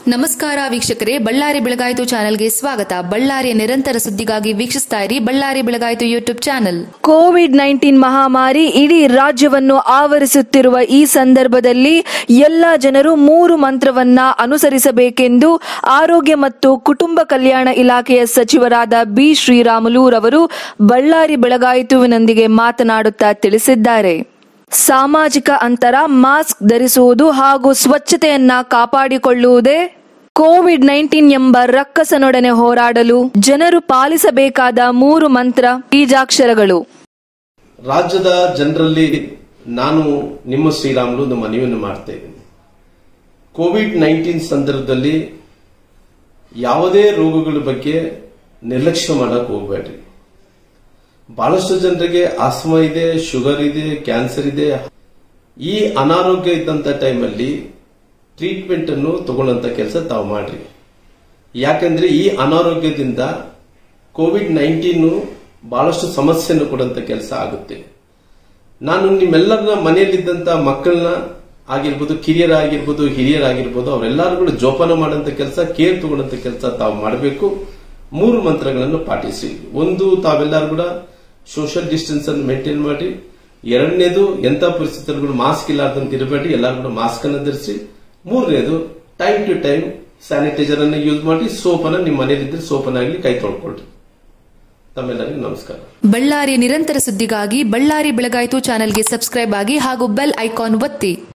ನಮಸ್ಕಾರ ವೀಕ್ಷಕರೇ ಬಳ್ಳಾರಿ ಬೆಳಗಾಯಿತು ಚಾನೆಲ್ಗೆ ಸ್ವಾಗತ ಬಳ್ಳಾರಿಯ ನಿರಂತರ ಸುದ್ದಿಗಾಗಿ ವೀಕ್ಷಿಸ್ತಾ ಇರಿ ಬಳ್ಳಾರಿ ಬೆಳಗಾಯಿತು ಯೂಟ್ಯೂಬ್ ಚಾನೆಲ್ ಕೋವಿಡ್ ನೈನ್ಟೀನ್ ಮಹಾಮಾರಿ ಇಡೀ ರಾಜ್ಯವನ್ನು ಆವರಿಸುತ್ತಿರುವ ಈ ಸಂದರ್ಭದಲ್ಲಿ ಎಲ್ಲ ಜನರು ಮೂರು ಮಂತ್ರವನ್ನ ಅನುಸರಿಸಬೇಕೆಂದು ಆರೋಗ್ಯ ಮತ್ತು ಕುಟುಂಬ ಕಲ್ಯಾಣ ಇಲಾಖೆಯ ಸಚಿವರಾದ ಬಿ ಶ್ರೀರಾಮುಲೂರವರು ಬಳ್ಳಾರಿ ಬೆಳಗಾಯಿತುವಿನೊಂದಿಗೆ ಮಾತನಾಡುತ್ತಾ ತಿಳಿಸಿದ್ದಾರೆ ಸಾಮಾಜಿಕ ಅಂತರ ಮಾಸ್ಕ್ ಧರಿಸುವುದು ಹಾಗೂ ಸ್ವಚ್ಛತೆಯನ್ನ ಕಾಪಾಡಿಕೊಳ್ಳುವುದೇ ಕೋವಿಡ್ ನೈನ್ಟೀನ್ ಎಂಬ ರಕ್ಕಸನೊಡನೆ ಹೋರಾಡಲು ಜನರು ಪಾಲಿಸಬೇಕಾದ ಮೂರು ಮಂತ್ರ ಬೀಜಾಕ್ಷರಗಳು ರಾಜ್ಯದ ಜನರಲ್ಲಿ ನಾನು ನಿಮ್ಮ ಶ್ರೀರಾಮುಲು ಒಂದು ಮನವಿಯನ್ನು ಮಾಡ್ತಾ ಇದ್ದೀನಿ ಕೋವಿಡ್ ನೈನ್ಟೀನ್ ಸಂದರ್ಭದಲ್ಲಿ ಯಾವುದೇ ರೋಗಗಳ ಬಗ್ಗೆ ನಿರ್ಲಕ್ಷ್ಯ ಮಾಡಕ್ ಹೋಗಬೇಡ್ರಿ ಬಹಳಷ್ಟು ಜನರಿಗೆ ಆಸ್ಮಾ ಇದೆ ಶುಗರ್ ಇದೆ ಕ್ಯಾನ್ಸರ್ ಇದೆ ಈ ಅನಾರೋಗ್ಯ ಇದ್ದಂತ ಟೈಮಲ್ಲಿ ಟ್ರೀಟ್ಮೆಂಟ್ ಅನ್ನು ತಗೊಳ್ಳಂತ ಕೆಲಸ ತಾವು ಮಾಡ್ರಿ ಯಾಕಂದ್ರೆ ಈ ಅನಾರೋಗ್ಯದಿಂದ ಕೋವಿಡ್ ನೈನ್ಟೀನ್ ಬಹಳಷ್ಟು ಸಮಸ್ಯೆಯನ್ನು ಕೊಡುವಂತ ಕೆಲಸ ಆಗುತ್ತೆ ನಾನು ನಿಮ್ಮೆಲ್ಲರನ್ನ ಮನೆಯಲ್ಲಿದ್ದಂತ ಮಕ್ಕಳನ್ನ ಆಗಿರ್ಬೋದು ಕಿರಿಯರಾಗಿರ್ಬೋದು ಹಿರಿಯರಾಗಿರ್ಬೋದು ಅವರೆಲ್ಲರೂ ಕೂಡ ಜೋಪಾನ ಮಾಡುವಂತ ಕೆಲಸ ಕೇರ್ ತಗೊಳ್ಳಂತ ಕೆಲಸ ತಾವು ಮಾಡಬೇಕು ಮೂರು ಮಂತ್ರಗಳನ್ನು ಪಾಟಿಸಿ ಒಂದು ತಾವೆಲ್ಲರೂ ಕೂಡ ಸೋಷಿಯಲ್ ಡಿಸ್ಟೆನ್ಸ್ ಅನ್ನು ಮೇಂಟೈನ್ ಮಾಡಿ ಎರಡನೇದು ಎಂತ ಪರಿಸ್ಥಿತಿಗಳು ಮಾಸ್ಕ್ ಇಲ್ಲಾರ್ದಂತ ಇರಬೇಡಿ ಎಲ್ಲರೂ ಕೂಡ ಮಾಸ್ಕ್ ಅನ್ನು ಧರಿಸಿ ಮೂರನೇದು ಟೈಮ್ ಟು ಟೈಮ್ ಸ್ಯಾನಿಟೈಸರ್ ಅನ್ನು ಯೂಸ್ ಮಾಡಿ ಸೋಪ್ ಅನ್ನ ನಿಮ್ಮ ಮನೆಯಲ್ಲಿದ್ದರೆ ಸೋಪನ್ನಾಗಲಿ ಕೈ ತೊಳ್ಕೊಳ್ರಿ ತಮ್ಮೆಲ್ಲರಿಗೂ ನಮಸ್ಕಾರ ಬಳ್ಳಾರಿಯ ನಿರಂತರ ಸುದ್ದಿಗಾಗಿ ಬಳ್ಳಾರಿ ಬೆಳಗಾಯಿತು ಚಾನೆಲ್ಗೆ ಸಬ್ಸ್ಕ್ರೈಬ್ ಆಗಿ ಹಾಗೂ ಬೆಲ್ ಐಕಾನ್ ಒತ್ತಿ